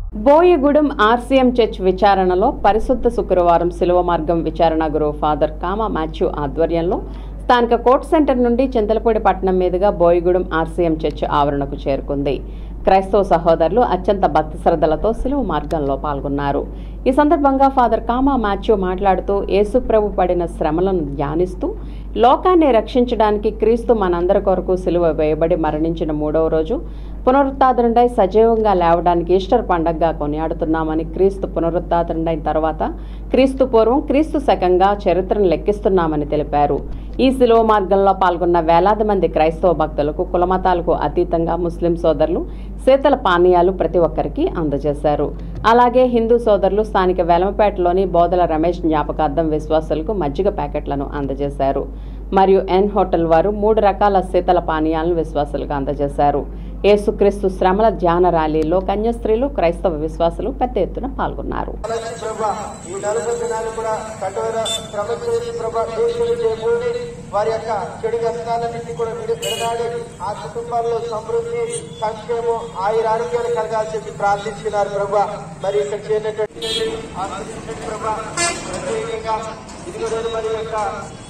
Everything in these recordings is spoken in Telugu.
బోయగూడెం ఆర్సీఎం చర్చ్ విచారణలో పరిశుద్ధ శుక్రవారం శిలువ మార్గం విచారణ గురువు ఫాదర్ కామ మాథ్యూ ఆధ్వర్యంలో స్థానిక కోర్ట్ సెంటర్ నుండి చింతలపూడి పట్టణం మీదుగా బోయగూడెం ఆర్సీఎం చర్చ్ ఆవరణకు చేరుకుంది క్రైస్తవ సహోదరులు అత్యంత భక్తి శ్రద్ధలతో శిలువ మార్గంలో పాల్గొన్నారు ఈ సందర్భంగా ఫాదర్ కామా మాథ్యూ మాట్లాడుతూ యేసుప్రభు పడిన శ్రమలను ధ్యానిస్తూ లోకాన్ని రక్షించడానికి క్రీస్తు మనందరి కొరకు సిలువ వేయబడి మరణించిన మూడవ రోజు పునరుత్థానుడై సజీవంగా లేవడానికి ఈస్టర్ పండగగా కొనియాడుతున్నామని క్రీస్తు పునరుత్థానుడైన తర్వాత క్రీస్తు పూర్వం క్రీస్తు శకంగా చరిత్రను లెక్కిస్తున్నామని తెలిపారు ఈ శిలువ మార్గంలో పాల్గొన్న వేలాది మంది క్రైస్తవ భక్తులకు కులమతాలకు అతీతంగా ముస్లిం సోదరులు శీతల పానీయాలు ప్రతి ఒక్కరికి అందజేశారు అలాగే హిందూ సోదరులు స్థానిక వెలమపేటలోని బోదల రమేష్ జ్ఞాపకార్థం విశ్వాసులకు మజ్జిగ ప్యాకెట్లను అందజేశారు మరియు ఎన్ హోటల్ వారు మూడు రకాల శీతల పానీయాలను విశ్వాసులకు అందజేశారు యేసుక్రీస్తు శ్రమల ధ్యాన ర్యాలీలో కన్యాస్త్రీలు క్రైస్తవ విశ్వాసులు పెద్ద ఎత్తున పాల్గొన్నారు అలాగే ప్రభా ఈ నలభై దినాలు కూడా కఠోర శ్రమ చేసి ప్రభా దేశులు చేయబోయి వారి యొక్క చెడు వ్యసనాలన్నింటినీ కూడా విడి- విడనాడి ఆ కుటుంబాల్లో సమృద్ధి సంక్షేమం ఆయుర ఆరోగ్యాలు కలగాలని చెప్పి ప్రార్థించినారు ప్రభా మరి ఇక్కడ చేరినటువంటి ఆశీర్వదించండి ప్రభా ప్రత్యేకంగా ఇది కూడా మరి యొక్క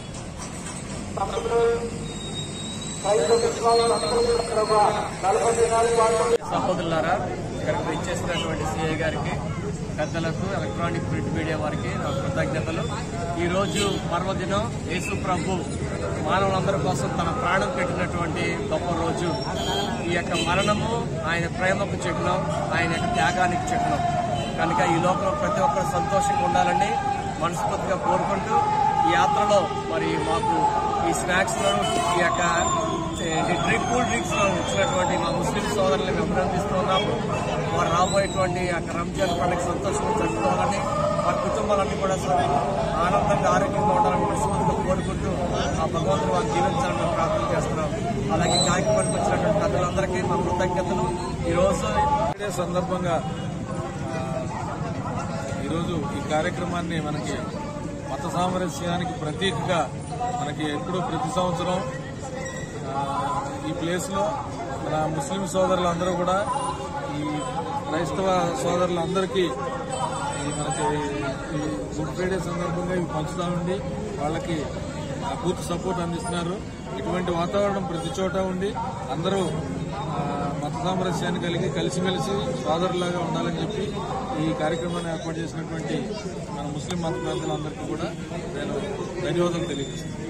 సంస్థలో క్రైస్తవ విశ్వాసులు అందరూ కూడా ప్రభా నలభై దినాలు పాటు సహోదరులారా ఇక్కడికి ఇచ్చేసినటువంటి సిఐ గారికి పెద్దలకు ఎలక్ట్రానిక్ ప్రింట్ మీడియా వారికి నా కృతజ్ఞతలు ఈరోజు పర్వదినం యేసు ప్రభు మానవులందరి కోసం తన ప్రాణం పెట్టినటువంటి గొప్ప రోజు ఈ యొక్క మరణము ఆయన ప్రేమకు చిహ్నం ఆయన యొక్క త్యాగానికి చిహ్నం కనుక ఈ లోకంలో ప్రతి ఒక్కరు సంతోషంగా ఉండాలని మనస్ఫూర్తిగా కోరుకుంటూ ఈ యాత్రలో మరి మాకు ఈ స్నాక్స్ ఈ యొక్క ఈ డ్రింక్ కూల్ డ్రింక్స్ ఇచ్చినటువంటి మా ముస్లిం సోదరులను అభినందిస్తున్నాము వారు రాబోయేటువంటి ఆ రంజాన్ పండుగ సంతోషంగా జరుపుకోవాలని వారి కుటుంబాలన్నీ కూడా స- ఆనందంగా ఆరోగ్యంగా ఉండాలని మనస్ఫూర్తిగా కోరుకుంటూ ఆ భగవంతుడు వారు జీవించాలని మేము ప్రార్థన చేస్తున్నాం అలాగే కాకిపడికి వచ్చినటువంటి ప్రజలందరికీ మా కృతజ్ఞతలు ఈరోజు ఇదే సందర్భంగా ఆ, ఈరోజు ఈ కార్యక్రమాన్ని మనకి మత సామరస్యానికి ప్రతీకగా మనకి ఎప్పుడూ ప్రతి సంవత్సరం ఆ, ఈ ప్లేస్లో మన ముస్లిం సోదరులందరూ కూడా ఈ క్రైస్తవ సోదరులందరికీ ఈ మనకి ఈ గుడ్ ఫ్రైడే సందర్భంగా ఇవి పంచుతా ఉండి వాళ్ళకి ఆ, పూర్తి సపోర్ట్ అందిస్తున్నారు ఇటువంటి వాతావరణం ప్రతి చోట ఉండి అందరూ ఆ, మత సామరస్యాన్ని కలిగి కలిసిమెలిసి సోదరులాగా ఉండాలని చెప్పి ఈ కార్యక్రమాన్ని ఏర్పాటు చేసినటువంటి మన ముస్లిం మత పెద్దలందరికీ కూడా నేను ధన్యవాదాలు తెలియజేస్తున్నాను